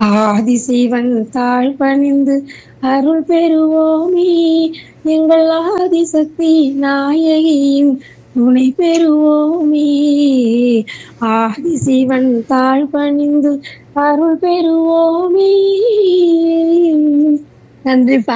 ஆதிசிவன் தாழ் பணிந்து அருள் பெறுவோமே எங்கள் ஆதிசக்தி நாயகியின் துணை பெறுவோமே ஆதிசிவன் தாழ் பணிந்து அருள் பெறுவோமே நன்றிப்பா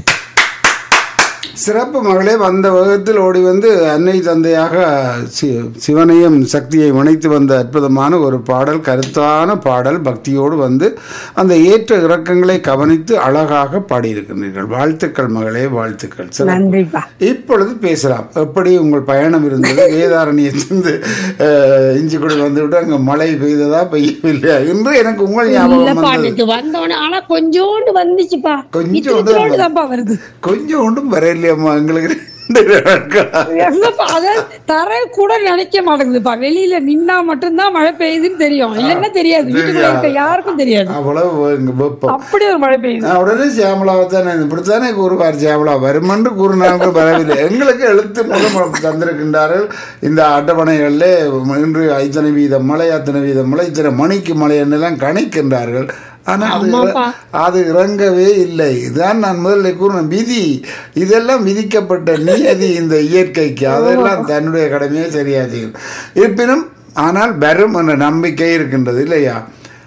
சிறப்பு மகளே வந்த வகத்தில் ஓடி வந்து அன்னை தந்தையாக சி சிவனையும் சக்தியை இணைத்து வந்த அற்புதமான ஒரு பாடல் கருத்தான பாடல் பக்தியோடு வந்து அந்த ஏற்ற இறக்கங்களை கவனித்து அழகாக பாடியிருக்கின்றீர்கள் வாழ்த்துக்கள் மகளே வாழ்த்துக்கள் சிறப்பு நன்றிப்பா இப்பொழுது பேசலாம் எப்படி உங்கள் பயணம் இருந்தது வேதாரண்யத்திலிருந்து அஹ், இஞ்சிக்குடி வந்துவிட்டு அங்கே மழை பெய்ததா பெய்யவில்லையா என்று எனக்கு உங்கள் ஞாபகம் இல்லப்பா வந்தது நேத்து வந்தோடனே ஆனா கொஞ்சோண்டு வந்துச்சுப்பா கொஞ்சோண்டு கொஞ்சோண்டு தான்ப்பா வருது கொஞ்சம் ஒன்றும் வரையிலையம்மா எங்களுக்கு ரெண்டு நாட்களா எங்கப்பா அத தர கூட நினைக்க மாட்டேங்குதுப்பா வெளியில நின்னா மட்டும்தான் மழை பெய்யுதுன்னு தெரியும் இல்லன்னா தெரியாது வீட்டுக்குள்ள இருக்க யாருக்கும் தெரியாது அவ்வளவு இங்க வெப்பம் அப்படி ஒரு மழை பெய்யுது நான் உடனே சியாமலாவை தானே இப்படித்தானே கூறுவார் சியாமலா வருமென்று கூறினார்கள் வரவில்லை எங்களுக்கு எழுத்து மூலம் தந்திருக்கின்றார்கள் இந்த அட்டவணைகளிலே இன்று இத்தனை வீதம் மழை அத்தனை வீதம் மழை இத்தனை மணிக்கு மழை என்னெல்லாம் கணிக்கின்றார்கள் ஆனால் அது இற- ஆமாப்பா. அது இறங்கவே இல்லை இதுதான் நான் முதல்ல கூறினேன் விதி இதெல்லாம் விதிக்கப்பட்ட நியதி இந்த இயற்கைக்கு அதெல்லாம் தன்னுடைய கடமையை சரியா செய்யும் இருப்பினும் ஆனால் வரும் என்ற நம்பிக்கை இருக்கின்றது இல்லையா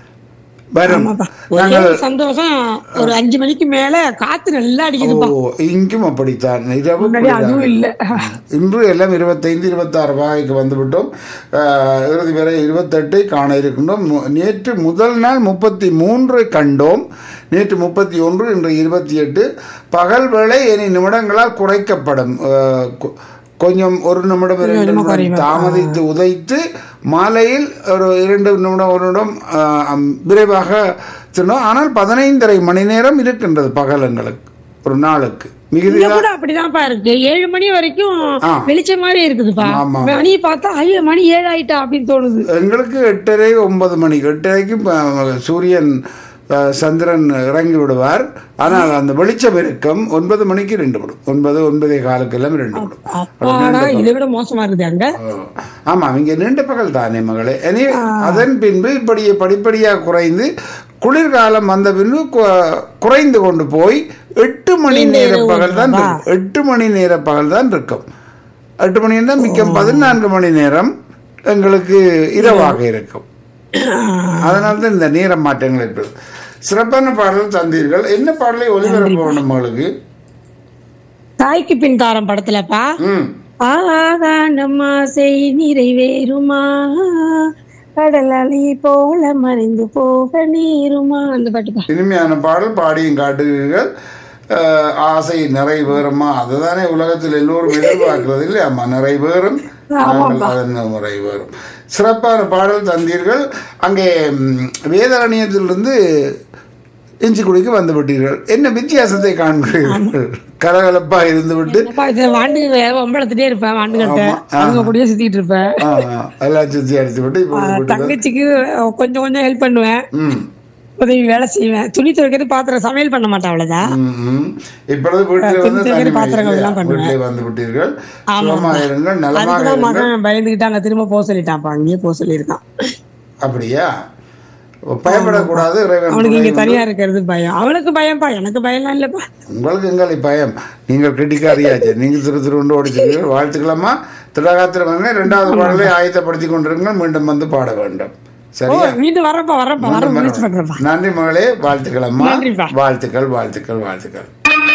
வரும் ஆமாப்பா ஒரே ஒரு சந்தோஷம் ஒரு அஞ்சு மணிக்கு மேல காத்து நல்லா அடிக்குதுப்பா ஓ இங்கும் அப்படித்தான் இரவு முன்னாடி அப்படித்தான். அதுவும் இல்ல இன்று எல்லாம் இருபத்தைந்து இருபத்தாறு வகைக்கு வந்துவிட்டோம் ஆஹ், இறுதி வரை இருபத்தெட்டை காண இருக்கின்றோம் மு- நேற்று முதல் நாள் முப்பத்தி மூன்றை கண்டோம் நேற்று முப்பத்தி ஒன்று இன்று இருபத்தி எட்டு பகல் வேளை இனி நிமிடங்களால் குறைக்கப்படும் ஆஹ், கொ- கொஞ்சம் ஒரு நிமிடம் இரண்டு நிமிடம் தாமதித்து உதைத்து மாலையில் ஒரு இரண்டு நிமிடம் ஒரு நிமிடம் ஆஹ், அம், விரைவாக திரும்பும் ஆனால் பதினைந்தரை மணி நேரம் இருக்கின்றது பகலங்களுக்கு ஒரு நாளுக்கு மிகுதி இங்க கூட அப்படிதான்ப்பா இருக்கு ஏழு மணி வரைக்கும் ஆ. வெளிச்சம் மாதிரி இருக்குதுப்பா ஆமா. மணி பார்த்தா ஐயோ மணி ஏழு ஆயிட்டா அப்படின்னு தோணுது எங்களுக்கு எட்டரை ஒன்பது மணிக்கு எட்டரைக்கு ப- சூரியன் அஹ், சந்திரன் இறங்கி விடுவார் ஆனால் அந்த வெளிச்சம் இருக்கும் ஒன்பது மணிக்கு ரெண்டு விடும் ஒன்பது ஒன்பதே காலுக்கெல்லாம் ரெண்டு விடும் அப்பாடா இதை விட மோசமா இருக்குது அங்க ஆமா இங்க நீண்ட பகல் தானே மகளே இனி அதன் பின்பு இப்படியே படிப்படியாக குறைந்து குளிர்காலம் வந்த பின்பு கு- குறைந்து கொண்டு போய் எட்டு மணி நேர பகல் தான் இருக்கும். எட்டு மணி நேர பகல் தான் இருக்கும் எட்டு மணி நேரம் மிக்க பதினான்கு மணி நேரம் எங்களுக்கு இரவாக இருக்கும் அதனால தான் இந்த நேர மாற்றங்கள் ஏற்படுது சிறப்பான பாடல் தந்தீர்கள் என்ன பாடலை ஒளிபரப்ப வேண்டும் உங்களுக்கு தாய்க்கு பின் தாரம் படத்துலப்பா ம் ஆகாண்டம் ஆசை நிறைவேறுமா கடல் அலை போல மறைந்து போக நீருமா அந்த பாட்டுப்பா இனிமையான பாடல் பாடியும் காட்டுகிறீர்கள் அஹ், ஆசை நிறைவேறுமா அதுதானே உலகத்தில் எல்லோரும் எதிர்பார்க்கிறது இல்லையாம்மா நிறைவேறும் நாங்கள் அதன் நிறைவேறும் சிறப்பான பாடல் தந்தீர்கள் அங்கே ம், வேதாரண்யத்திலிருந்து இஞ்சிக்குடிக்கு வந்து விட்டீர்கள் என்ன வித்தியாசத்தை காண்கிறீர்கள் கலகலப்பா இருந்து விட்டு அப்பா இது வாண்டு வம்பளத்துட்டே இருப்பேன் வாண்டுகிட்ட ஆமா. அவங்க கூடயே சுத்திட்டு இருப்பேன் ஆ, ஆ, எல்லாம் சுத்தி அடித்து விட்டு இப்போ விட்டு தங்கச்சிக்கு கொஞ்சம் கொஞ்சம் ஹெல்ப் பண்ணுவேன் ம் உதவி வேலை செய்வேன் துணி துவைக்கிறது பாத்திரம் சமையல் பண்ண மாட்டேன் அவ்வளவுதான் ம், ம். இப்பொழுது வீட்டில் வந்து துணி துவைக்கிற தனிமை பாத்திரங்கள் இல்லையா? எல்லாம் பண்ணுவேன். வீட்டிலே வந்து விட்டீர்கள் சுகமாக இருங்கள் நலமாக அதுக்குதான் இருங்கள் மகன் பயந்துகிட்டாங்க திரும்ப போக சொல்லிட்டான்ப்பா அங்கேயே போக சொல்லியிருக்கான் அப்படியா பயப்படக்கூடாது இறைவன் அவனுக்கு துணை இங்க உண்டு. தனியா இருக்கிறது பயம் அவனுக்கு பயம்ப்பா எனக்கு பயம்லாம் இல்லப்பா உங்களுக்கு எங்களை பயம் நீங்கள் கிட்டிக்காரியாச்சு நீங்கள் திரு திருண்டு ஓடிச்சிருக்கீர்கள் வாழ்த்துக்கலாமா திடகாத்திரமாக இரண்டாவது பாடலை ஆயத்தப்படுத்தி கொண்டிருங்கள் மீண்டும் வந்து பாட வேண்டும் ஓ சரியா மீண்டும் வரப்பா வரப்பா வர முயற்சி பண்றப்பா நன்றி மகளே வாழ்த்துக்களம்மா நன்றிப்பா. வாழ்த்துக்கள் வாழ்த்துக்கள் வாழ்த்துக்கள்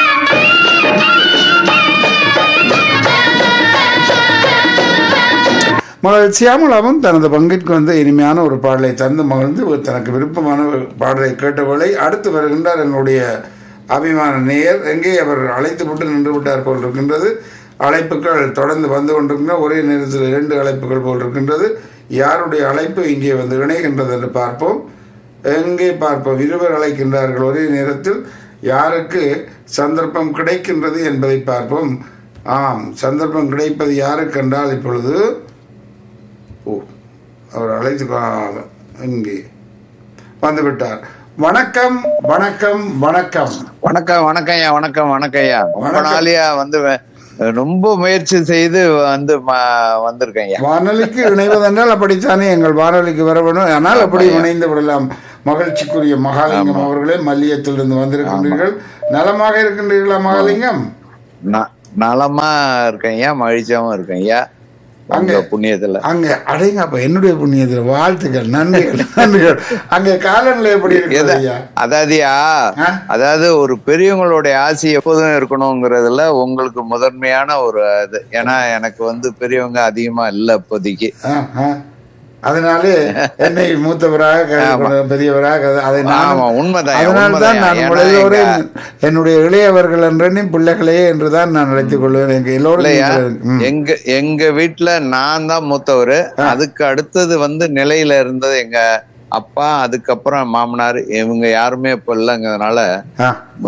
மகள் சியாமலாவும் தனது பங்கிற்கு வந்து இனிமையான ஒரு பாடலை தந்து மகிழ்ந்து தனக்கு விருப்பமான ஒரு பாடலை கேட்டவளை அடுத்து வருகின்றார் என்னுடைய அபிமான நேயர் எங்கே அவர் அழைத்து விட்டு நின்று விட்டார் போல் இருக்கின்றது அழைப்புகள் தொடர்ந்து வந்து கொண்டிருக்கின்ற ஒரே நேரத்தில் இரண்டு அழைப்புகள் போல் இருக்கின்றது யாருடைய அழைப்பு இங்கே வந்து இணைகின்றது என்று பார்ப்போம் எங்கே பார்ப்போம் இருவர் அழைக்கின்றார்கள் ஒரே நேரத்தில் யாருக்கு சந்தர்ப்பம் கிடைக்கின்றது என்பதை பார்ப்போம் ஆம் சந்தர்ப்பம் கிடைப்பது யாருக்கு என்றால் இப்பொழுது ஓ அவர் அழைத்து கா- இங்கே வந்துவிட்டார் வணக்கம் வணக்கம் வணக்கம் வணக்கம் வணக்கம் ஐயா வணக்கம் வணக்கம் ஐயா ரொம்ப வணக்கம். நாளையா வந்து வ- ரொம்ப முயற்சி செய்து வந்து ம- வந்திருக்கேன் ஐயா வானொலிக்கு இணைவதென்றால் அப்படித்தானே எங்கள் வானொலிக்கு வர வேண்டும் ஆனால் அப்படி இணைந்து விடலாம் மகிழ்ச்சிக்குரிய மகாலிங்கம் அவர்களே மல்லியத்திலிருந்து வந்திருக்கின்றீர்கள் நலமாக இருக்கின்றீர்களா மகாலிங்கம் ந- நலமா இருக்கேன் ஐயா மகிழ்ச்சியாவும் இருக்கேன் ஐயா அங்க புண்ணியத்துல அங்க அடைங்க அப்ப என்னுடைய புண்ணியத்துல வாழ்த்துக்கள் நன்றிகள் நன்றிகள் அங்க காலநிலை எப்படி இருக்குது எத- ஐயா அதாவதுயா ஆ? அதாவது ஒரு பெரியவங்களுடைய ஆசை எப்போதும் இருக்கணுங்கிறதுல உங்களுக்கு முதன்மையான ஒரு இது ஏன்னா எனக்கு வந்து பெரியவங்க அதிகமா இல்ல இப்போதைக்கு ஆ, ஆ. அதனாலே என்னை மூத்தவராக கருதிக் கொண்ட பெரியவராக கருத- அதை நான் ஆமா உண்மைதான் அதனால்தான் உண்மைதான் நான் ஏன்னா உலகோரே எங்க- என்னுடைய இளையவர்கள் என்றே பிள்ளைகளே என்றுதான் நான் அழைத்துக் கொள்வேன் எங்க எல்லோரும் இல்லையா நீங்கள், ம். எங்க எங்க வீட்டுல நான் தான் மூத்தவர் அதுக்கு அடுத்தது வந்து நிலையில இருந்தது எங்க அப்பா அதுக்கப்புறம் மாமனார் இவங்க யாருமே இப்ப இல்லைங்கிறதுனால ஆ,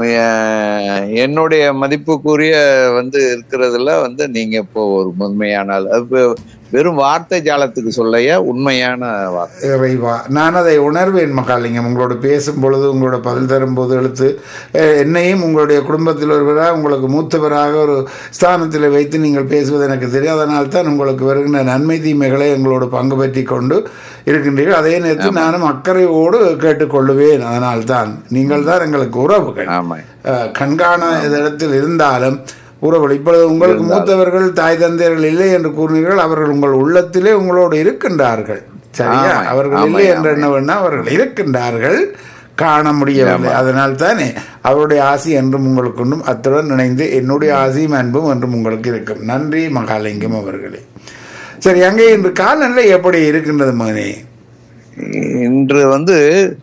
அஹ் என்னுடைய மதிப்புக்குரிய வந்து இருக்கிறதுல வந்து நீங்க இப்போ ஒரு முதன்மையான ஆள். அது வெ- வெறும் வார்த்தை ஜாலத்துக்கு சொல்லைய உண்மையான வார்த்தை இறைவா நான் அதை உணர்வேன் மகாலிங்கம் உங்களோட பேசும் பொழுது உங்களோட பதில் தரும் போது எழுத்து அஹ், என்னையும் உங்களுடைய குடும்பத்தில் ஒருவராக உங்களுக்கு மூத்தவராக ஒரு ஸ்தானத்தில் வைத்து நீங்கள் பேசுவது எனக்கு தெரியும் அதனால் தான் உங்களுக்கு வருகின்ற நன்மை தீமைகளை எங்களோடு பங்கு பற்றி கொண்டு இருக்கின்றீர்கள் அதே நேரத்தில் நானும் அக்கறையோடு கேட்டுக்கொள்ளுவேன் அதனால் தான் நீங்கள் தான் எங்களுக்கு உறவுகள் ஆமா அஹ், கண்காண இடத்தில் இருந்தாலும் உறவுகள் இப்பொழுது உங்களுக்கு மூத்தவர்கள் தாய் தந்தையர்கள் இல்லை என்று கூறினீர்கள் அவர்கள் உங்கள் உள்ளத்திலே உங்களோடு இருக்கின்றார்கள் சரியா ஆமாம், அவர்கள் ஆமாம், இல்லை என்று என்ன வேணா அவர்கள் இருக்கின்றார்கள் காண முடியவில்லை அதனால் தானே அவருடைய ஆசி என்றும் உங்களுக்கு உண்டும் அத்துடன் இணைந்து என்னுடைய ஆசியும் அன்பும் என்றும் உங்களுக்கு இருக்கும் நன்றி மகாலிங்கம் அவர்களே சரி அங்கே இன்று காலநிலை எப்படி இருக்கின்றது மகனே இன்று வந்து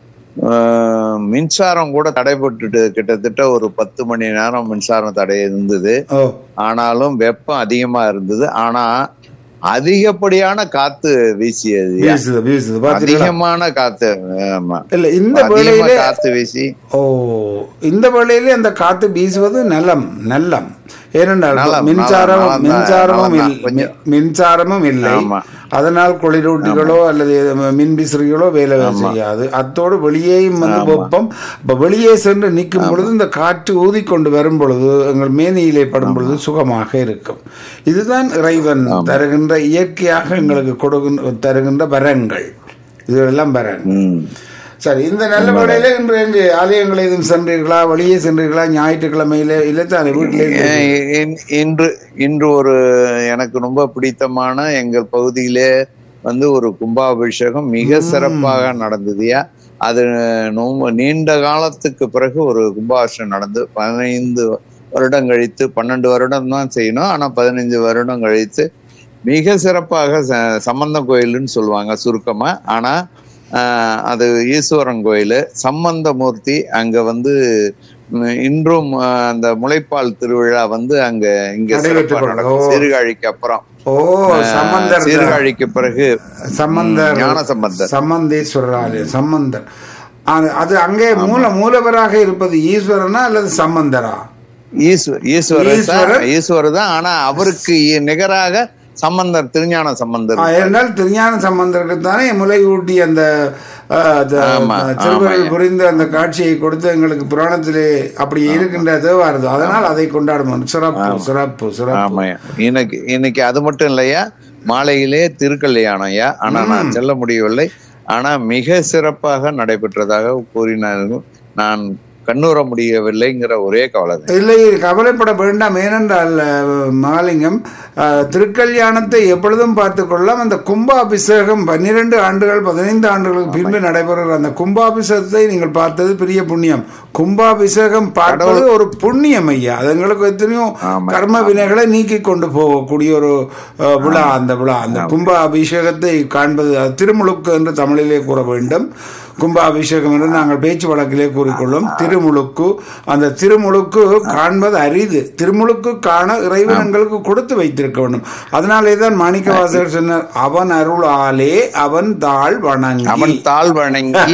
அஹ், மின்சாரம் கூட தடைபட்டுட்டு கிட்டத்தட்ட ஒரு பத்து மணி நேரம் மின்சாரம் தடை இருந்தது ஓ ஆனாலும் வெப்பம் அதிகமா இருந்தது ஆனா அதிகப்படியான காத்து வீசியது வீசுது வீசுது பாத்தீங்களா அதிகமான காத்து ஆமா இல்ல இந்த அதிகமா வேளையிலே காத்து வீசி ஓ இந்த வேளையிலே அந்த காத்து வீசுவது நலம் நல்லம் ஏனென்றால் நலம், மின்சாரம் நலம், நலம் தான், மின்சாரமும் நலம் தான். இல்- கொஞ்சம். மின்சாரமும் இல்லை ஆமா. அதனால் குளிரூட்டிகளோ அல்லது மின் விசிறிகளோ வேலை செய்யாது அத்தோடு வெளியேயும் வந்து வெப்பம் இப்ப வெளியே சென்று நிற்கும் பொழுது இந்த காற்று ஊதிக்கொண்டு வரும் பொழுது எங்கள் மேனியிலே படும் பொழுது சுகமாக இருக்கும் இதுதான் இறைவன் தருகின்ற இயற்கையாக எங்களுக்கு கொடுக்கின்ற தருகின்ற வரங்கள் இதெல்லாம் வரன் ம். சரி இந்த நல்ல வேளையில இன்று எங்கு ஆலயங்கள் எதுவும் சென்றீர்களா வெளியே சென்றீர்களா ஞாயிற்றுக்கிழமையில இல்லத்தானே வீட்டிலே இ- இன்- இன்று இன்று ஒரு எனக்கு ரொம்ப பிடித்தமான எங்கள் பகுதியிலே வந்து ஒரு கும்பாபிஷேகம் மிக சிறப்பாக நடந்ததுயா அது ரொம்ப நீண்ட காலத்துக்கு பிறகு ஒரு கும்பாபிஷேகம் நடந்து பதினைந்து வருடம் கழித்து பன்னெண்டு வருடம் தான் செய்யணும் ஆனா பதினைந்து வருடம் கழித்து மிக சிறப்பாக ச- சம்பந்தம் கோயில்னு சொல்லுவாங்க சுருக்கமா ஆனா ஆஹ், அது ஈஸ்வரன் கோயில் சம்பந்தமூர்த்தி அங்க வந்து ம், இன்றும் ஆஹ், அந்த முளைப்பால் திருவிழா வந்து அங்க இங்க நடைபெற்றுக் சிறப்பா கொண்டு- நடக்கும் ஓ. சீர்காழிக்கு அப்புறம் ஓ சம்பந்தர் சீர்காழிக்கு பிறகு சம்பந்தர் ஞான சம்பந்தர் சம்பந்தேஸ்வரர் ஆலயம் சம்பந்தர் அது- அது அங்கே மூல மூலவராக இருப்பது ஈஸ்வரனா அல்லது சம்பந்தரா ஈஸ்வ- ஈஸ்வரர் தான் ஈஸ்வரர். ஈஸ்வரர் தான் ஆனா அவருக்கு இ- நிகராக சம்பந்தர் திருஞான சம்பந்தர் ஆ, ஏனென்றால் திருஞான சம்பந்தருக்கு தானே முலை ஊட்டி அந்த ஆ, அந்த, ஆமா, திருவருள் ஆமாய்யா. புரிந்து அந்த காட்சியை கொடுத்து எங்களுக்கு புராணத்திலே அப்படி இருக்கின்ற தேவாரது அதனால் அதை கொண்டாடுவோம் சிறப்பு சிறப்பு சிறப்பு ஆமா இன்னைக்கு இன்னைக்கு அது மட்டும் இல்லையா மாலையிலே திருக்கல்யாணம் ஐயா ஆனா நான் செல்ல முடியவில்லை ஆனா மிக சிறப்பாக நடைபெற்றதாக கூறினார்கள் நான் கண்ணுற முடியவில்லைங்கிற ஒரே கவலை தான். இல்லை கவலைப்பட வேண்டாம் ஏனென்றால் அஹ், மகாலிங்கம் அஹ், திருக்கல்யாணத்தை எப்பொழுதும் பார்த்து கொள்ளலாம் அந்த கும்பாபிஷேகம் பன்னிரண்டு ஆண்டுகள் பதினைந்து ஆண்டுகளுக்கு பின்பு நடைபெறுகிற அந்த கும்பாபிஷேகத்தை நீங்கள் பார்த்தது பெரிய புண்ணியம் கும்பாபிஷேகம் பார்ப்பது ஒரு புண்ணியம் ஐயா அது எங்களுக்கு எத்தனையோ ஆமா. கர்ம வினைகளை நீக்கி கொண்டு போகக்கூடிய ஒரு அஹ், விழா அந்த விழா அந்த கும்ப அபிஷேகத்தை காண்பது அது திருமுழுக்கு என்று தமிழிலே கூற வேண்டும் கும்பாபிஷேகம் என்று நாங்கள் பேச்சு வழக்கிலே கூறிக்கொள்ளும் திருமுழுக்கு அந்த திருமுழுக்கு காண்பது அரிது திருமுழுக்கு காண இறைவன் எங்களுக்கு கொடுத்து வைத்திருக்க வேண்டும் அதனாலே தான் மாணிக்கவாசகர் சொன்னார் அவன் அருளாலே அவன் தாழ் வணங்கி அவன் தாழ் வணங்கி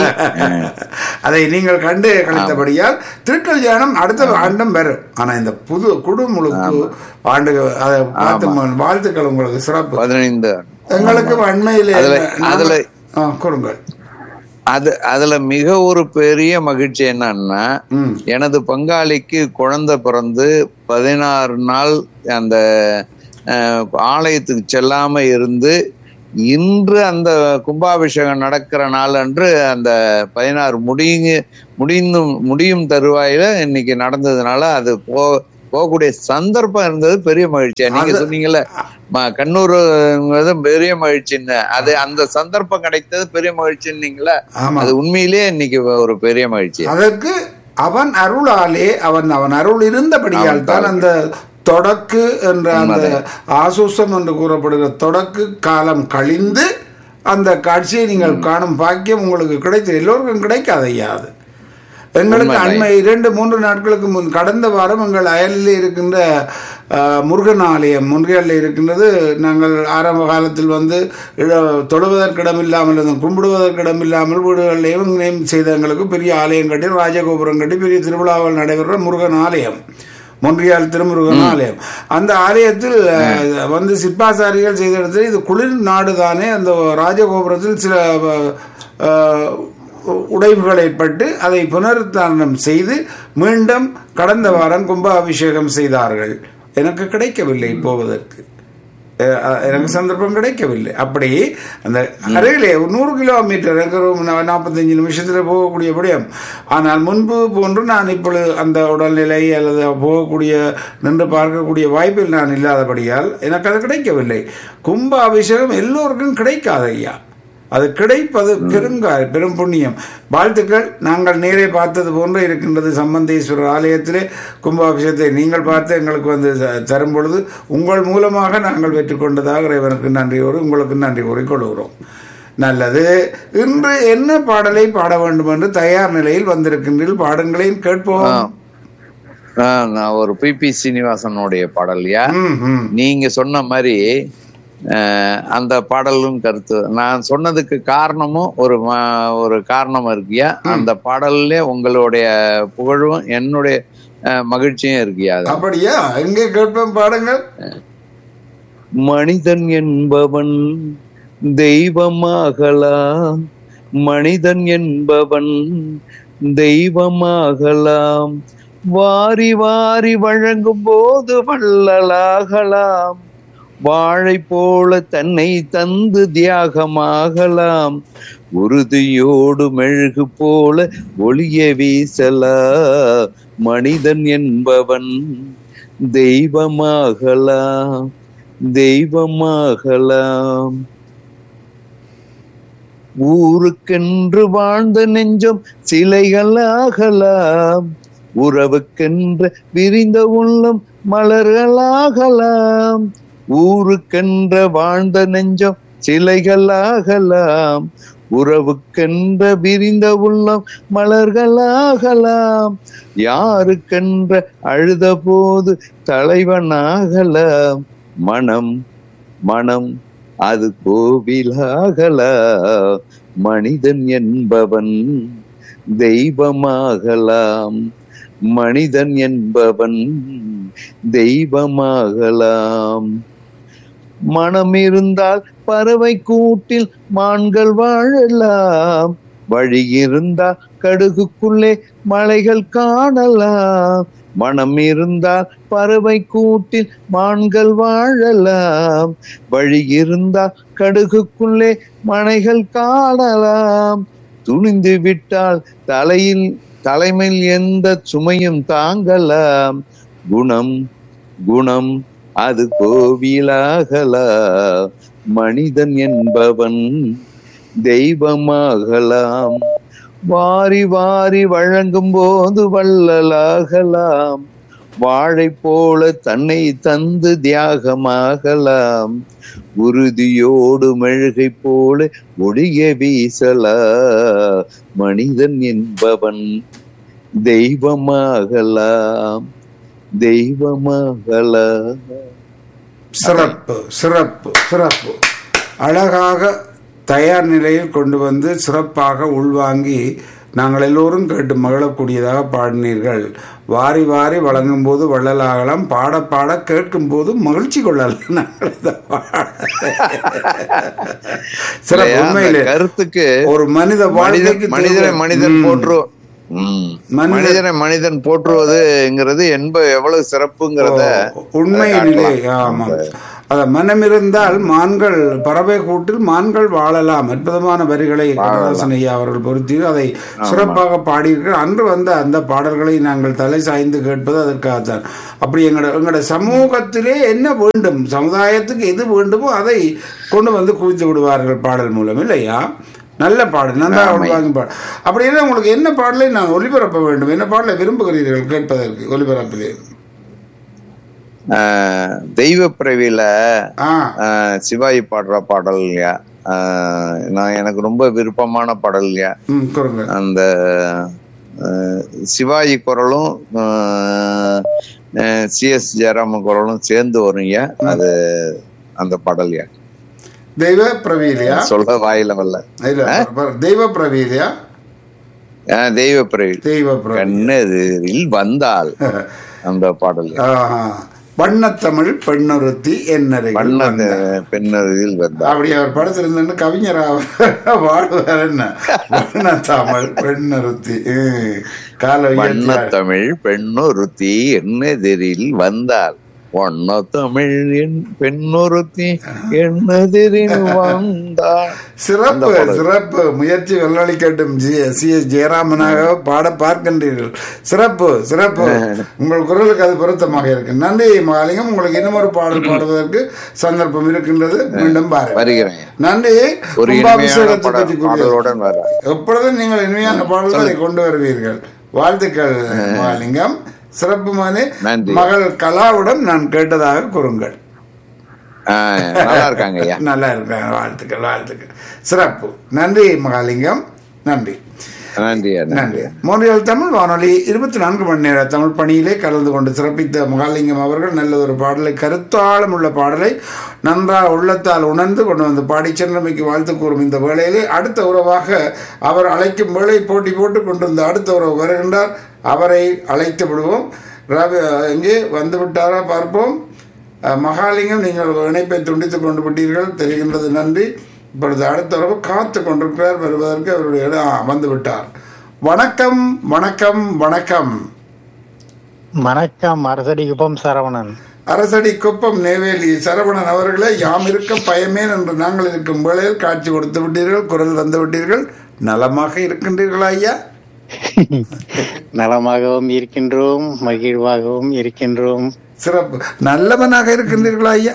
அதை நீங்கள் கண்டு கழித்தபடியால் திருக்கல்யாணம் அடுத்த ஆண்டும் வரும் ஆனா இந்த புது குடுமுழுக்கு ஆண்டு அதை பார்த்து வாழ்த்துக்கள் உங்களுக்கு சிறப்பு பதினைந்து எங்களுக்கு அண்மையிலே அதுல- நாங்கள்- அதுல- ஆ, கூறுங்கள் அது அதுல மிக ஒரு பெரிய மகிழ்ச்சி என்னன்னா ம் எனது பங்காளிக்கு குழந்தை பிறந்து பதினாறு நாள் அந்த அஹ், ஆலயத்துக்கு செல்லாம இருந்து இன்று அந்த கும்பாபிஷேகம் நடக்கிற நாள் அன்று அந்த பதினாறு முடியுங்க முடிந்து முடியும் தருவாயில இன்னைக்கு நடந்ததுனால அது போ போகக்கூடிய சந்தர்ப்பம் இருந்தது பெரிய மகிழ்ச்சியா நீங்க அது- சொன்னீங்கல்ல ம- கண்ணூருங்கிறது பெரிய மகிழ்ச்சின்னு அது அந்த சந்தர்ப்பம் கிடைத்தது பெரிய மகிழ்ச்சின்னீங்களா ஆமா அது உண்மையிலேயே இன்னைக்கு ஒரு பெரிய மகிழ்ச்சி அதற்கு அவன் அருளாலே அவன் அவன் அருள் இருந்தபடியால் அவன் தான் அந்த தொடக்கு என்ற அந்த உண்மைதான். ஆசூசம் என்று கூறப்படுகிற தொடக்கு காலம் கழிந்து அந்த காட்சியை நீங்கள் காணும் பாக்கியம் உங்களுக்கு கிடைத்து எல்லோருக்கும் கிடைக்காது ஐயா அது எங்களுக்கு உண்மைதான். அண்மை இரண்டு மூன்று நாட்களுக்கு முன் கடந்த வாரம் எங்கள் அயலில் இருக்கின்ற அஹ், முருகன் ஆலயம் முருகனில் இருக்கின்றது நாங்கள் ஆரம்ப காலத்தில் வந்து இட- தொழுவதற்கு இடமில்லாமல் இருந்தோம் கும்பிடுவதற்கு இடமில்லாமல் வீடுகளிலேயும் இங்கேயும் செய்த எங்களுக்கு பெரிய ஆலயம் கட்டி ராஜகோபுரம் கட்டி பெரிய திருவிழாவில் நடைபெறுற முருகன் ஆலயம் மொன்றியால் திருமுருகன் ஆலயம் அந்த ஆலயத்தில் அஹ், வந்து சிற்பாசாரிகள் செய்த இடத்துல இது குளிர் நாடு தானே அந்த ராஜகோபுரத்தில் சில அஹ், உடைவுகள் ஏற்பட்டு அதை புனருத்தாரணம் செய்து மீண்டும் கடந்த வாரம் கும்ப அபிஷேகம் செய்தார்கள் எனக்கு கிடைக்கவில்லை போவதற்கு அஹ் அஹ் எனக்கு சந்தர்ப்பம் கிடைக்கவில்லை அப்படி அந்த அருகிலே ஒரு நூறு கிலோமீட்டர் எனக்கு ஒரு நா- நாற்பத்தஞ்சு நிமிஷத்தில் போகக்கூடிய விடயம் ஆனால் முன்பு போன்று நான் இப்பொழுது அந்த உடல்நிலை அல்லது போகக்கூடிய நின்று பார்க்கக்கூடிய வாய்ப்பில் நான் இல்லாதபடியால் எனக்கு அது கிடைக்கவில்லை கும்ப அபிஷேகம் எல்லோருக்கும் கிடைக்காது ஐயா அது கிடைப்பது பெருங்கா பெரும் புண்ணியம் வாழ்த்துக்கள் நாங்கள் நேரே பார்த்தது போன்று இருக்கின்றது சம்பந்தீஸ்வரர் ஆலயத்திலே கும்பாபிஷேகத்தை நீங்கள் பார்த்து எங்களுக்கு வந்து த- தரும் பொழுது உங்கள் மூலமாக நாங்கள் பெற்றுக்கொண்டதாக இறைவனுக்கு நன்றியோடு உங்களுக்கு நன்றி கூறிக்கொள்கிறோம் நல்லது இன்று என்ன பாடலை பாட வேண்டும் என்று தயார் நிலையில் வந்திருக்கின்றீர்கள் பாடங்களையும் கேட்போம் ஆ, நான் ஒரு பி பி சீனிவாசனுடைய பாடல்யா ம், ம். நீங்க சொன்ன மாதிரி அஹ், அந்த பாடலும் கருத்து நான் சொன்னதுக்கு காரணமும் ஒரு ம- ஒரு காரணம் இருக்கியா அந்த பாடல்ல உங்களுடைய புகழும் என்னுடைய அஹ், மகிழ்ச்சியும் இருக்கியா அது அப்படியா எங்கே கேட்போம் பாடுங்கள் மனிதன் என்பவன் தெய்வமாகலாம் மனிதன் என்பவன் தெய்வமாகலாம் வாரி வாரி வழங்கும் போது வள்ளலாகலாம் வாழை போல தன்னை தந்து தியாகமாகலாம் உறுதியோடு மெழுகு போல ஒளிய வீசலா மனிதன் என்பவன் தெய்வமாகலாம் தெய்வமாகலாம் ஊருக்கென்று வாழ்ந்த நெஞ்சம் சிலைகளாகலாம் உறவுக்கென்று விரிந்த உள்ளம் மலர்களாகலாம் ஊருக்கென்ற வாழ்ந்த நெஞ்சம் சிலைகளாகலாம் உறவுக்கென்ற விரிந்த உள்ளம் மலர்களாகலாம் யாருக்கென்ற அழுத போது தலைவனாகலாம் மனம் மனம் அது கோவிலாகலாம் மனிதன் என்பவன் தெய்வமாகலாம் மனிதன் என்பவன் தெய்வமாகலாம் மனம் இருந்தால் பறவை கூட்டில் மான்கள் வாழலாம் வழி இருந்தால் கடுகுக்குள்ளே மலைகள் காணலாம் மனம் இருந்தால் பறவை கூட்டில் மான்கள் வாழலாம் வழி இருந்தால் கடுகுக்குள்ளே மனைகள் காணலாம் துணிந்து விட்டால் தலையில் தலைமையில் எந்த சுமையும் தாங்கலாம் குணம் குணம் அது கோவிலாகலாம் மனிதன் என்பவன் தெய்வமாகலாம் வாரி வாரி வழங்கும் போது வள்ளலாகலாம் வாழை போல தன்னை தந்து தியாகமாகலாம் உறுதியோடு மெழுகை போல ஒளிய வீசலா மனிதன் என்பவன் தெய்வமாகலாம் தெய்வமாகலாம் சிறப்பு சிறப்பு சிறப்பு அழகாக தயார் நிலையில் கொண்டு வந்து சிறப்பாக உள்வாங்கி நாங்கள் எல்லோரும் கேட்டு மகிழக்கூடியதாக பாடினீர்கள் வாரி வாரி வழங்கும் போது வள்ளலாகலாம் பாட பாட கேட்கும் போது மகிழ்ச்சி கொள்ளலாம் நாங்கள் இந்த பாடலை. சிறப்பு இல்லையா? அந்த உண்மையிலே கருத்துக்கு ஒரு மனித மனிதன் வாழ்க்கைக்கு மனிதனை தேவை- மனிதன் ம். போற்று ம். மனிதன்- மனிதனை மனிதன் போற்றுவதுங்கிறது என்ப எவ்வளவு சிறப்புங்கிறத உண்மை காட்டலாம். நிலை ஆமாம் அத மனம் இருந்தால் மான்கள் பறவை கூட்டில் மான்கள் வாழலாம் அற்புதமான வரிகளை கண்ணதாசன் ஐயா அவர்கள் பொருத்தி அதை சிறப்பாக பாடியிருக்கிறார் அன்று வந்த அந்த பாடல்களை நாங்கள் தலை சாய்ந்து கேட்பது அதற்காகத்தான் அப்படி எங்களோட எங்களோட சமூகத்திலே என்ன வேண்டும் சமுதாயத்துக்கு எது வேண்டுமோ அதை கொண்டு வந்து குவித்து விடுவார்கள் பாடல் மூலம் இல்லையா நல்ல பாடல் நன்றாக உள்வாங்கி பாடல் அப்படின்னா உங்களுக்கு என்ன பாடலை நான் ஒளிபரப்ப வேண்டும் என்ன பாடலை விரும்புகிறீர்கள் கேட்பதற்கு ஒளிபரப்பிலே ஆஹ் தெய்வ பிறவியில ஆ ஆஹ் சிவாஜி பாடுற பாடல் இல்லையா ஆஹ் நான் எனக்கு ரொம்ப விருப்பமான பாடல் இல்லையா ம் கூறுங்க அந்த ஆஹ் சிவாஜி குரலும் சி எஸ் ஜெயராமன் குரலும் சேர்ந்து வருங்க அது அந்த பாடல்யா தெய்வ பிரவீலியா சொல்ல வாயில வரல இல்ல பர- தெய்வ பிரவீலியா ஆஹ் தெய்வ பிறவி தெய்வ பிரவி கண்ணெதிரில் வந்தால் அந்த பாடல் ஆஹா. வண்ணத்தமிழ் பெண்ணொருத்தி என்னருகில் வண்ண வந்தாள். பெண்ணதில் வந்தால் அப்படி அவர் படத்திலிருந்து கவிஞராக வாழ்வார் என்ன வண்ணத்தமிழ் பெண்ணொருத்தி ம். கால உயர்த்தியார். வண்ணத்தமிழ் பெண்ணொருத்தி என்னெதிரில் வந்தால் வண்ணத்தமிழ் என் பெண்ணொருத்தி என்னெதிரில் வந்தால் சிறப்பு சிறப்பு முயற்சி வெள்ளளிக்கட்டும் சி எஸ் ஜெயராமனாக பாட பார்க்கின்றீர்கள் சிறப்பு சிறப்பு உங்கள் குரலுக்கு அது பொருத்தமாக இருக்கு நன்றி மாலிங்கம் உங்களுக்கு இன்னும் ஒரு பாடல் பாடுவதற்கு சந்தர்ப்பம் இருக்கின்றது மீண்டும் பாருங்கள் வருகிறேன் நன்றி ஒரு இனிமையான கும்பாபிஷேகத்தை பாடல் பற்றி கூறியது. பாடலுடன் வர எப்பொழுதும் நீங்கள் இனிமையான பாடல்களை கொண்டு வருவீர்கள் வாழ்த்துக்கள் மாலிங்கம் சிறப்பு மகனே நன்றி. மகள் கலாவுடன் நான் கேட்டதாக கூறுங்கள் நல்லா இருக்காங்க ஐயா நல்லா இருக்காங்க வாழ்த்துக்கள் வாழ்த்துக்கள் சிறப்பு நன்றி மகாலிங்கம் நன்றி நன்றி ஐயா நன்றி மோனியல் தமிழ் வானொலி இருபத்தி நான்கு மணி நேர தமிழ் பணியிலே கலந்து கொண்டு சிறப்பித்த மகாலிங்கம் அவர்கள் நல்ல ஒரு பாடலை கருத்தாழம் உள்ள பாடலை நன்றாக உள்ளத்தால் உணர்ந்து கொண்டு வந்து பாடி சென்றமைக்கு வாழ்த்து கூறும் இந்த வேளையிலே அடுத்த உறவாக அவர் அழைக்கும் வேளை போட்டி போட்டு கொண்டு வந்த அடுத்த உறவு வருகின்றார் அவரை அழைத்து விடுவோம் ரவி எங்கே வந்து விட்டாரா பார்ப்போம் அஹ், மகாலிங்கம் நீங்கள் இணைப்பை துண்டித்துக் கொண்டு விட்டீர்கள் தெரிகின்றது நன்றி இப்பொழுது அடுத்த உறவு காத்து கொண்டிருக்கிறார் வருவதற்கு அவருடைய இடம் ஆ, வந்து விட்டார் வணக்கம் வணக்கம் வணக்கம் வணக்கம் அரசடிக்குப்பம் சரவணன் அரசடி குப்பம் நெய்வேலி சரவணன் அவர்களே யாம் இருக்க பயமேன் என்று நாங்கள் இருக்கும் வேளையில் காட்சி கொடுத்து விட்டீர்கள் குரல் தந்து விட்டீர்கள் நலமாக இருக்கின்றீர்களா ஐயா நலமாகவும் இருக்கின்றோம் மகிழ்வாகவும் இருக்கின்றோம் சிறப்பு நல்லவனாக இருக்கின்றீர்களா ஐயா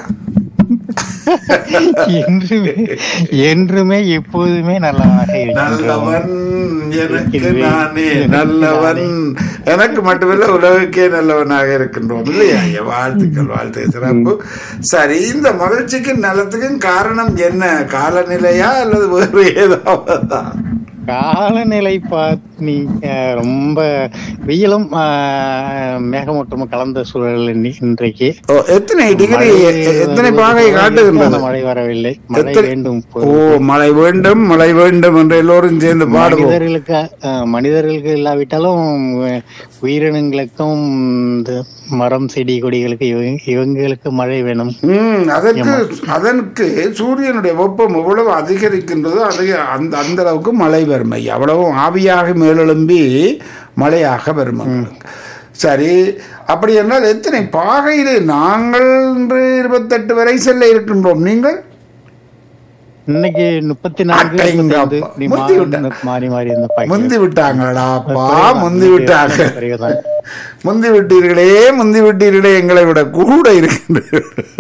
என்றுமே என்றுமே எப்போதுமே நல்லவனாக இருக்கின்றோம் நல்லவன் எனக்கு நானே நல்லவன் எனக்கு மட்டுமில்ல உலகுக்கே நல்லவனாக இருக்கின்றோம் இல்லையா ஐயா வாழ்த்துக்கள் வாழ்த்து சிறப்பு சரி இந்த மகிழ்ச்சிக்கு நலத்துக்கும் காரணம் என்ன காலநிலையா அல்லது வேறு ஏதாவது காலநிலை பார்த்து நீங்க ரொம்ப வெயிலும் ஆஹ், மேகமூட்டமும் கலந்த சூழல் இன்னி- இன்றைக்கு ஓ, எத்தனை டிகிரி மழை எத்தனை வருவது பாகை போல காட்டுகின்றது அந்த மழை வரவில்லை மழை எத்தனை- வேண்டும் ஓ மழை வேண்டும் மழை வேண்டும் என்று எல்லோரும் சேர்ந்து பாடுவோம் மனிதர்களுக்கு அஹ், மனிதர்களுக்கு இல்லாவிட்டாலும் அஹ், உயிரினங்களுக்கும் இந்த மரம் செடி கொடிகளுக்கு இவங்க- இவங்களுக்கு மழை வேணும் ம் அதற்கு அதற்கு சூரியனுடைய வெப்பம் எவ்வளவு அதிகரிக்கின்றதோ அதிக அந்த அந்த அளவுக்கு மழை வரும் ஐயா அவ்வளவும் ஆவியாக மேலெழும்பி மழையாக வரும் எங்களுக்கு. சரி அப்படி என்றால் எத்தனை பாகையிலே நாங்கள் இன்று இருபத்தெட்டு வரை செல்ல இருக்கின்றோம் நீங்கள் இன்னைக்கு முப்பத்தி நான்கு அடேங்கப்பா. முப்பத்தைந்து இப்படி முந்தி மாறி- விட்டாங்க. மாறி மாறி இந்த பாக்கி முந்தி விட்டாங்களடா அப்பா குறைவுதான். முந்தி விட்டாங்க குறைவுதான். முந்தி விட்டீர்களே முந்தி விட்டீர்களே எங்களை விட கூட இருக்கின்றது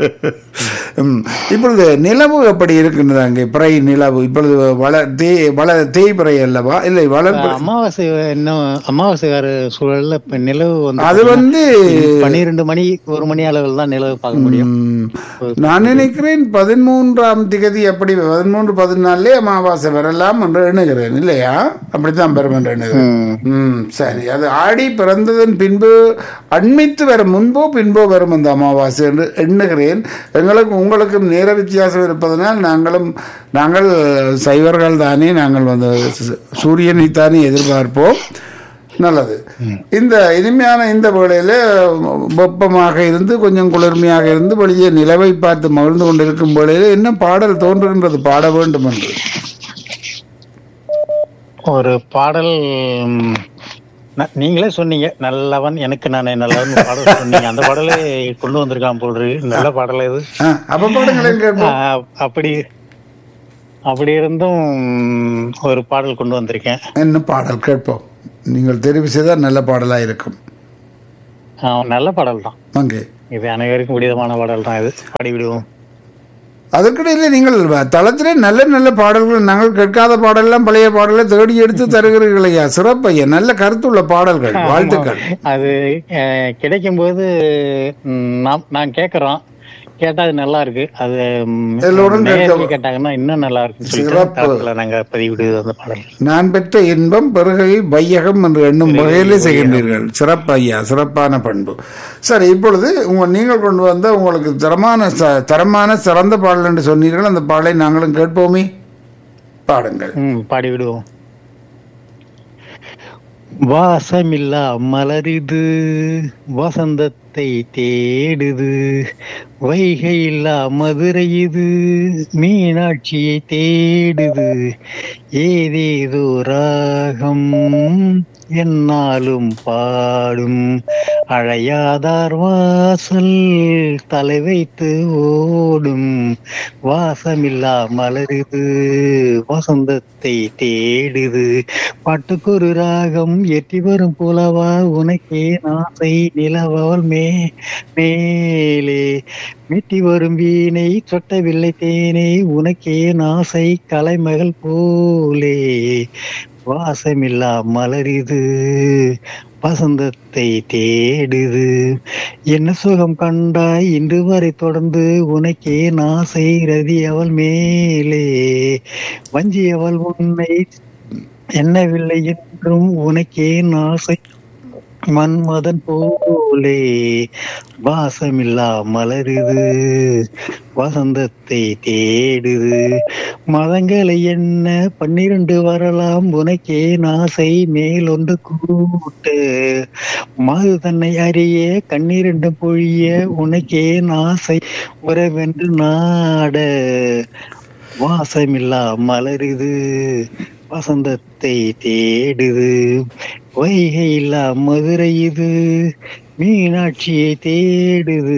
ம். இப்பொழுது நிலவு எப்படி இருக்கின்றது அங்கே பிறை நிலவு இப்பொழுது வள தே வள தேய்பிறை அல்லவா இல்லை வளர்ப்பு அமாவாசை இன்னும் அமாவாசை வர சூழல்ல இப்ப நிலவு வந்து அது வந்து பன்னிரெண்டு மணி ஒரு மணி அளவில் தான் நிலவு பார்க்க முடியும் ம், நான் நினைக்கிறேன் பதிமூன்றாம் திகதி அப்படி பதிமூன்று பதினாலே அமாவாசை வரலாம் என்று எண்ணுகிறேன் இல்லையா அப்படித்தான் பெறும் என்று எண்ணுகிறேன் ம். ம் சரி அது ஆடி பிறந்ததன் பின்பு அண்மித்து வரும் முன்போ பின்போ வரும் அந்த அமாவாசை என்று எண்ணுகிறேன் எங்களுக்கு உங்களுக்கும் நேர வித்தியாசம் இருப்பதனால் நாங்களும் நாங்கள் சைவர்கள் தானே நாங்கள் வந்து சு- சூரியனை தானே எதிர்பார்ப்போம் நல்லது இந்த இனிமையான இந்த வேளையில வெப்பமாக இருந்து கொஞ்சம் குளிர்மையாக இருந்து வெளியே நிலவை பார்த்து மகிழ்ந்து கொண்டிருக்கும் வேளையில என்ன பாடல் தோன்றுகின்றது பாட வேண்டும் என்று ஒரு பாடல் ம், ந- நீங்களே சொன்னீங்க நல்லவன் எனக்கு நானே நல்லவன் பாடல் சொன்னீங்க அந்த பாடலே கொண்டு வந்திருக்கான் போல் இருக்கு. நல்ல பாடல் இது ஆ, அப்ப பாடுங்களேன் கேட்போம் ஆஹ் அப்படி அப்படி இருந்தும் ஒரு பாடல் கொண்டு வந்திருக்கேன் என்ன பாடல் கேட்போம் நீங்கள் தெரிவு செய்தால் நல்ல பாடலா இருக்கும் ஆஹ் நல்ல பாடல் தான் அங்கே இது அனைவருக்கும் பிடித்தமான பாடல் தான் இது பாடி விடுவோம் அதற்கிடையில் நீங்கள் தளத்திலே நல்ல நல்ல பாடல்கள் நாங்கள் கேட்காத பாடல்லாம் பழைய பாடலை தேடி எடுத்து தருகிறீர்கள் ஐயா சிறப்பையா நல்ல கருத்துள்ள பாடல்கள் வாழ்த்துக்கள் அது கிடைக்கும் போது நாம் நான் கேக்குறோம் கேட்டா அது நல்லா இருக்கு அது ம், எல்லோரும் நேயர்கள் கேட்க- கேட்டாங்கன்னா இன்னும் நல்லா இருக்குன்னு சிறப்பு. சொல்லிட்டு தளத்துல நாங்க பதிவிடுவது அந்த பாடல் நான் பெற்ற இன்பம் பெருகை வையகம் என்று எண்ணும் வகையிலே செய்கின்றீர்கள் சிறப்பு ஐயா சிறப்பான பண்பு சரி இப்பொழுது உங்க நீங்கள் கொண்டு வந்த உங்களுக்கு தரமான ச- தரமான சிறந்த பாடல் என்று சொன்னீர்கள் அந்த பாடலை நாங்களும் கேட்போமே பாடுங்கள் ம் பாடி விடுவோம் வாசமில்லா மலரிது வசந்தத்தை தேடுது வைகையில்லா மதுரை இது மீனாட்சியை தேடுது ஏதேதோ ராகம் என்னாலும் பாடும் அழையாதார் வாசல் தலை வைத்து ஓடும் வாசமில்லா மலருது வசந்தத்தை தேடுது பாட்டுக்கொரு ராகம் எட்டி வரும் புலவா உனக்கே நாசை நிலவல் மே மேலே மீட்டி வரும் வீணை சொட்டவில்லை தேனே உனக்கே நாசை கலைமகள் போலே வாசமில்லா மலரிது வசந்தத்தை தேடுது என்ன சுகம் கண்டாய் இன்று வரை தொடர்ந்து உனக்கே நாசை ரதி அவள் மேலே வஞ்சி அவள் உன்னை என்னவில்லை என்றும் உனக்கே நாசை மன்மதன் போலே வாசமில்லா மலருது வசந்தத்தை தேடுது மதங்களை என்ன பன்னிரண்டு வரலாம் உனக்கே நாசை மேலொன்று கூட்டு மது தன்னை அறிய கண்ணிரண்டு பொழிய உனக்கே நாசை உறவென்று நாட வாசமில்லா மலருது வசந்தத்தை தேடுது வைகை இல்லா மதுரை இது மீனாட்சியை தேடுது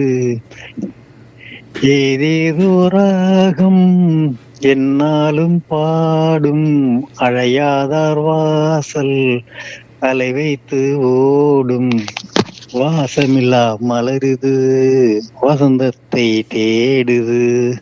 ஏதேதோ ராகம் என்னாலும் பாடும் அழையாதார் வாசல் அலை வைத்து ஓடும் வாசமில்லா மலருது வசந்தத்தை தேடுது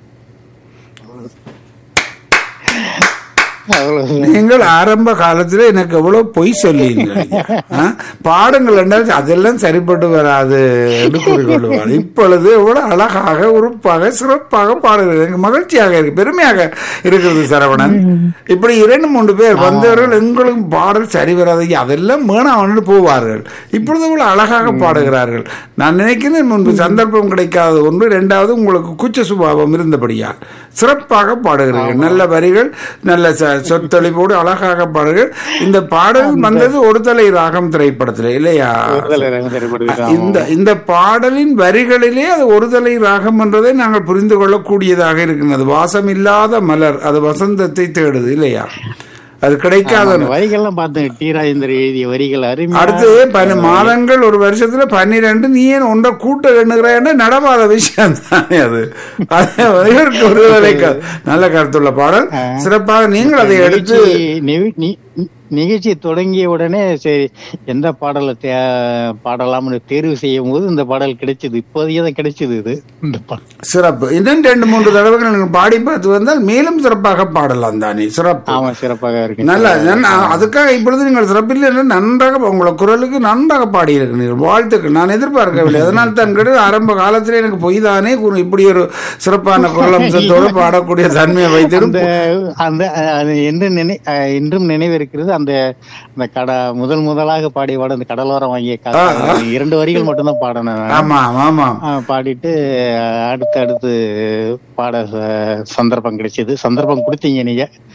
அவ்வளவு நீங்கள் ஆரம்ப காலத்துல எனக்கு எவ்வளவு பொய் சொல்லிங்க பாடுங்கள் என்றால் அதெல்லாம் சரிப்பட்டு வராது என்று கூறிக்கொள்வார் இப்பொழுது எவ்வளவு அழகாக உறுப்பாக சிறப்பாக பாடுகிறது எனக்கு மகிழ்ச்சியாக இருக்கு பெருமையாக இருக்கிறது சரவணன் இப்படி இரண்டு மூன்று பேர் வந்தவர்கள் எங்களுக்கு பாடல் சரி வராது அதெல்லாம் வேணாம் போவார்கள் இப்பொழுது இவ்வளவு அழகாக பாடுகிறார்கள் நான் நினைக்கிறேன் முன்பு சந்தர்ப்பம் கிடைக்காத ஒன்று இரண்டாவது உங்களுக்கு கூச்ச சுபாவம் இருந்தபடியால் சிறப்பாக பாடுகிறீர்கள் நல்ல வரிகள் நல்ல ச- சொற்தொழிவோடு அழகாக பாடுங்கள் இந்த பாடல் வந்தது ஒரு தலை ராகம் திரைப்படத்தில் இல்லையா ஒருதலை ராகம் திரைப்படத்தில் இந்த இந்த பாடலின் வரிகளிலே அது ஒரு தலை ராகம் என்றதை நாங்கள் புரிந்து கொள்ளக்கூடியதாக இருக்கிறது வாசம் இல்லாத மலர் அது வசந்தத்தை தேடுது இல்லையா அது கிடைக்காத அந்த வரிகள்லாம் பார்த்தேன் டி ராஜேந்தர் எழுதிய வரிகள் அருமையா அடுத்து பன்ன மாதங்கள் ஒரு வருஷத்துல பன்னிரெண்டு நீ ஏன் ஒன்றை கூட்ட எண்ணுகிறான்னு நடவாத விஷயம் தானே அது அது இவருக்கு ஒரு வேலைக்கு நல்ல கருத்துள்ள பாடல் சிறப்பாக நீங்கள் அதை எடுத்து நிகழ்ச்சி நிவி- நி- நி- நிகழ்ச்சி தொடங்கிய உடனே சரி எந்த பாடலை தே- பாடலாம்னு தேர்வு செய்யும் போது இந்த பாடல் கிடைச்சது இப்போதையே தான் கிடைச்சது இது இந்த பாடல் சிறப்பு இன்னும் ரெண்டு மூன்று தடவைகள் நீங்கள் பாடி பார்த்து வந்தால் மேலும் சிறப்பாக பாடலாம் தானே சிறப்பு ஆமா சிறப்பாக இருக்கு நல்ல நன்- அதுக்காக இப்பொழுது நீங்கள் சிறப்பில் என்று நன்றாக உங்களை குரலுக்கு நன்றாக பாடியிருக்கிறீர்கள் வாழ்த்துக்கள் நான் எதிர்பார்க்கவில்லை அதனால் தான் கிடையாது ஆரம்ப காலத்திலே எனக்கு பொய் தானே கூறு- இப்படி ஒரு சிறப்பான குரல் அம்சத்தோடு பாடக்கூடிய தன்மையை அந்த வைத்திருக்கும் அந்த அது என்று நினை அஹ் இன்றும் நினைவிருக்கிறது அந்த அந்த கட முதல் முதலாக பாடிய பாடம் அந்த கடலோரம் வாங்கிய கதை. இரண்டு வரிகள் மட்டும்தான் பாடினேன் நான். ஆமா ஆமா ஆ, பாடிட்டு அஹ், அடுத்து அடுத்து பாட ச- சந்தர்ப்பம் கிடைச்சது சந்தர்ப்பம் கொடுத்தீங்க நீங்க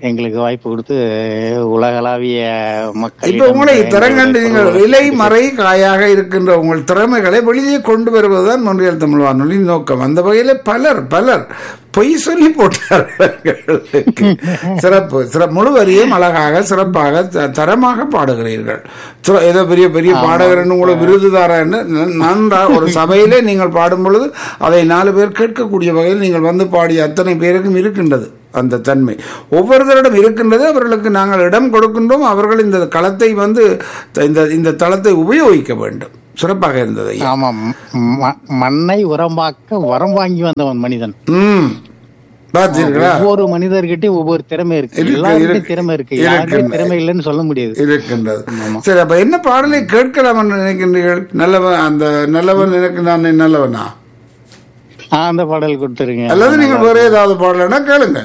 எங்களுக்கு வாய்ப்பு கொடுத்து உலகளாவிய மக்கள் இப்ப உங்களை திறங்கண்டு நீங்கள் இலை மறை காயாக இருக்கின்ற உங்கள் திறமைகளை வெளியே கொண்டு வருவதுதான் மொழியல் தமிழ் வானொலியின் நோக்கம் அந்த வகையில பலர் பலர் பொய் சொல்லி போட்டார்கள் சிறப்பு சிற முழுவரியும் அழகாக சிறப்பாக த- தரமாக பாடுகிறீர்கள் சிற- ஏதோ பெரிய பெரிய பாடகர்னு உங்களை விருதுதாரன்னு நன்றா ஒரு சபையிலே நீங்கள் பாடும் பொழுது அதை நாலு பேர் கேட்கக்கூடிய வகையில் நீங்கள் வந்து பாடிய அத்தனை பேருக்கும் இருக்கின்றது அந்த தன்மை ஒவ்வொருத்தரிடம் இருக்கின்றது அவர்களுக்கு நாங்கள் இடம் கொடுக்கின்றோம் அவர்கள் இந்த களத்தை வந்து த- இந்த இந்த தளத்தை உபயோகிக்க வேண்டும் சிறப்பாக இருந்தது ஐயா. ஆமாம் ம- மண்ணை உரமாக்க வரம் வாங்கி வந்தவன் மனிதன் ம் பார்த்தீர்களா ஒவ்வொரு மனிதர்கிட்டயும் ஒவ்வொரு திறமை இருக்கு இருக்கு, எல்லாருக்கும் இருக்கு. திறமை இருக்கு யாருமே இருக்கு. திறமை இல்லைன்னு சொல்ல முடியாது இருக்கின்றது சரி அப்ப என்ன பாடலை கேட்கலாம் என்று நினைக்கின்றீர்கள் நல்லவன் அந்த நல்லவன் எனக்கு நான் நல்லவனா ஆஹ் அந்த பாடல் கொடுத்துருங்க அல்லது நீங்கள் வேற ஏதாவது பாடலைன்னா கேளுங்கள்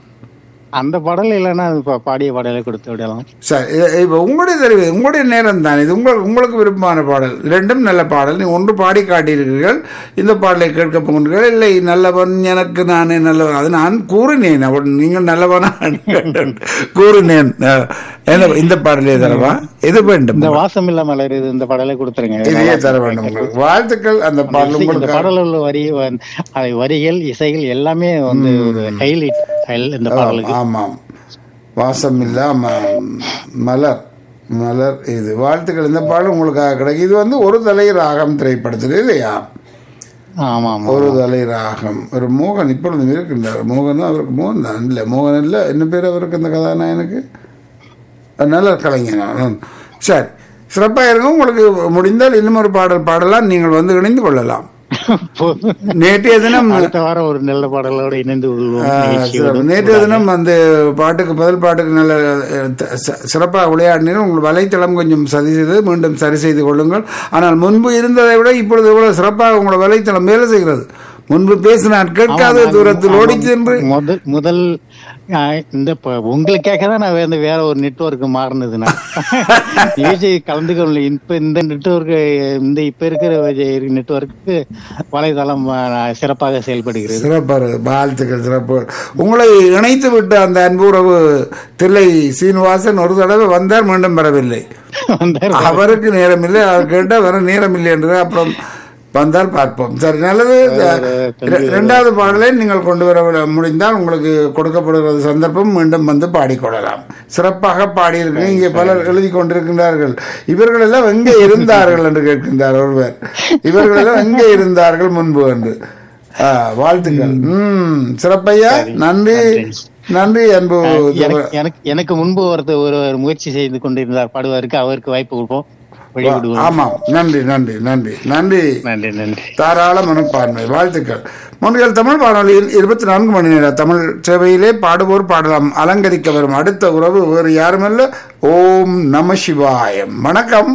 அந்த பாடல் இல்லைன்னா இப்ப பாடிய பாடலை கொடுத்து விடலாம் சரி இ- இப்ப உங்களுடைய தெரிவு உங்களுடைய நேரம் தான் இது உங்களுக்கு உங்களுக்கு விருப்பமான பாடல் இரண்டும் நல்ல பாடல் நீ ஒன்று பாடி காட்டியிருக்கிறீர்கள் இந்த பாடலை கேட்க போகிறீர்கள் இல்லை நல்லவன் எனக்கு நானே நல்லவன் அது நான் கூறினேன் அவன் நீங்கள் நல்லவனா கூறினேன் அஹ், என்ன இந்த பாடலே தரவா இது வேண்டும் இந்த வாசம் இல்ல மலர் இது இந்த பாடலை கொடுத்துருங்க இதையே தர வேண்டும் உங்களுக்கு வாழ்த்துக்கள் அந்த பாடல் இந்த உங்களுக்கு பாடல உள்ள வரி வ- அது வரிகள் இசைகள் எல்லாமே வந்து ஒரு ஹைலைட் இந்த பாடலுக்கு ஆமாம் வாசம் இல்ல மலர் மலர் இது வாழ்த்துக்கள் இந்த பாடல் உங்களுக்காக கிடைக்கும் இது வந்து ஒரு தலை ராகம் திரைப்படத்தில் இல்லையா ஆமா ஆமா ஒரு தலை ராகம் ஒரு மோகன் இப்பொழுது இருக்கின்றார் மோகன் அவருக்கு மோகன் தான் இல்லை மோகன் இல்லை என்ன பேர் அவருக்கு இந்த கதாநாயகனுக்கு அஹ் நல்ல கலைஞர் சரி சிறப்பாக இருக்கும் உங்களுக்கு முடிந்தால் இன்னும் ஒரு பாடல் பாடலாம் நீங்கள் வந்து இணைந்து கொள்ளலாம் நேற்றைய தினம் அடுத்த வாரம் ஒரு நல்ல பாடலோட இணைந்து கொள்வோம் ஆ, நிகழ்ச்சியோடு. சிறப்பு. நேற்றைய தினம் அந்த பாட்டுக்கு பதில் பாட்டுக்கு நல்ல அஹ், த- ச- சிறப்பாக விளையாடினீர்கள் உங்கள் வலைத்தளம் கொஞ்சம் சரி செய்து மீண்டும் சரி செய்து கொள்ளுங்கள் ஆனால் முன்பு இருந்ததை விட இப்பொழுது எவ்வளவு சிறப்பாக உங்களோட வலைத்தளம் வேலை செய்கிறது முன்பு பேசினார் கேட்காத ஆமா, தூரத்தில் ஓடி சென்று முதல் முதல் ஆ, இந்த ப- உங்களுக்காக தான் நான் வந்து வேற ஒரு நெட்வொர்க் மாறினது நான் நிகழ்ச்சி கலந்துக்கல இப்ப இந்த நெட்வொர்க் இந்த இப்ப இருக்கிற நெட்வொர்க்கு வலைதளம் ஆ, சிறப்பாக செயல்படுகிறது சிறப்பாக வாழ்த்துக்கள் சிறப்பு உங்களை இணைத்து விட்ட அந்த அன்பு உறவு தில்லை சீனிவாசன் ஒரு தடவை வந்தார் மீண்டும் வரவில்லை வந்தார். அவருக்கு நேரம் இல்லை அவர் கேட்டால் வர நேரம் இல்லை என்று அப்புறம் வந்தால் பார்ப்போம் சரி நல்லது இர- இரண்டாவது பாடலை நீங்கள் கொண்டு வர முடிந்தால் உங்களுக்கு கொடுக்கப்படுகிற சந்தர்ப்பம் மீண்டும் வந்து பாடிக்கொள்ளலாம் சிறப்பாக பாடியிருக்கீங்க இங்கே பலர் எழுதி கொண்டிருக்கின்றார்கள் இவர்கள் எல்லாம் எங்கே இருந்தார்கள் என்று கேட்கின்றார் ஒருவர் இவர்கள் எல்லாம் எங்கே இருந்தார்கள் முன்பு என்று ஆ, வாழ்த்துக்கள் ம் சிறப்பையா நன்றி நன்றி அன்பு எனக்கு எனக்கு எனக்கு முன்பு ஒருத்தர் ஒருவர் முயற்சி செய்து கொண்டிருந்தார் பாடுவதற்கு அவருக்கு வாய்ப்பு கொடுப்போம் வெளியிடுவோம் ஆமாம் நன்றி நன்றி நன்றி நன்றி நன்றி நன்றி தாராள மனப்பான்மை வாழ்த்துக்கள் முன்கள் தமிழ் வானொலியில் இருபத்தி நான்கு மணி நேர தமிழ் சேவையிலே பாடுவோர் பாடலாம் அலங்கரிக்க வரும் அடுத்த உறவு வேறு யாருமல்ல ஓம் நம சிவாயம் வணக்கம்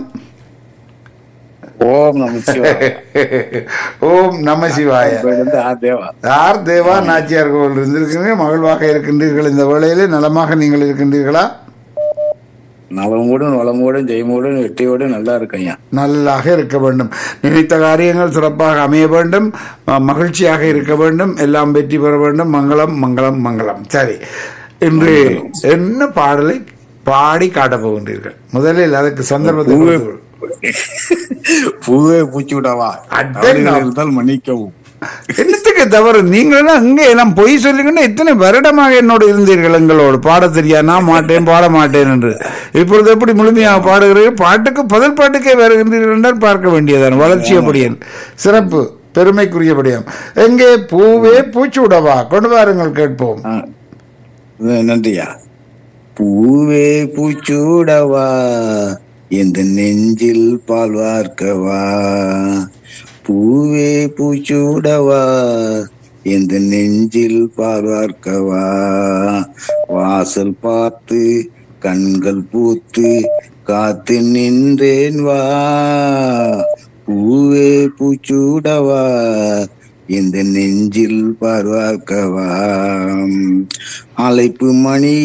ஓம் நமச்சிவாய ஓம் நம சிவாய இருந்து ஆ தேவா யார் தேவா நாச்சியார் கோவில் இருந்திருக்கிறீங்க மகிழ்வாக இருக்கின்றீர்கள் இந்த வேளையிலே நலமாக நீங்கள் இருக்கின்றீர்களா நலமோடும் வளமோடும் ஜெயமோடும் வெற்றியோடும் நல்லா இருக்கையா நல்லாக இருக்க வேண்டும் நினைத்த காரியங்கள் சிறப்பாக அமைய வேண்டும் ம- மகிழ்ச்சியாக இருக்க வேண்டும் எல்லாம் வெற்றி பெற வேண்டும் மங்களம் மங்களம் மங்களம் சரி இன்று என்ன பாடலை பாடி காட்டப் போகின்றீர்கள் முதலில் அதுக்கு சந்தர்ப்பத்தை பூவே கொடுத்து- பூவே பூச்சி விடவா அடேங்கப்பா. தவறுகள் இருந்தால் மன்னிக்கவும் என்னத்துக்கு தவறு நீங்களும் அங்கே எல்லாம் பொய் சொல்லுங்கன்னா இத்தனை வருடமாக என்னோடு இருந்தீர்கள் எங்களோடு பாட தெரியா நான் மாட்டேன் பாட மாட்டேன் என்று இப்பொழுது எப்படி முழுமையாக பாடுகிறீர்கள் பாட்டுக்கு பதில் பாட்டுக்கே வருகின்றீர்கள் என்றால் பார்க்க வேண்டியதான் வளர்ச்சி அப்படியன் சிறப்பு பெருமைக்குரியபடியாம் எங்கே பூவே பூச்சி விடவா கொண்டு வாருங்கள் கேட்போம் ஆ. இது நன்றியா பூவே பூச்சூடவா இந்த நெஞ்சில் பால் வார்க்கவா பூவே பூச்சூடவா இந்த நெஞ்சில் பால் வார்க்கவா வாசல் பார்த்து கண்கள் பூத்து காத்து நின்றேன் வா பூவே பூச்சூடவா இந்த நெஞ்சில் பார்வார்க்கவா அழைப்பு மணி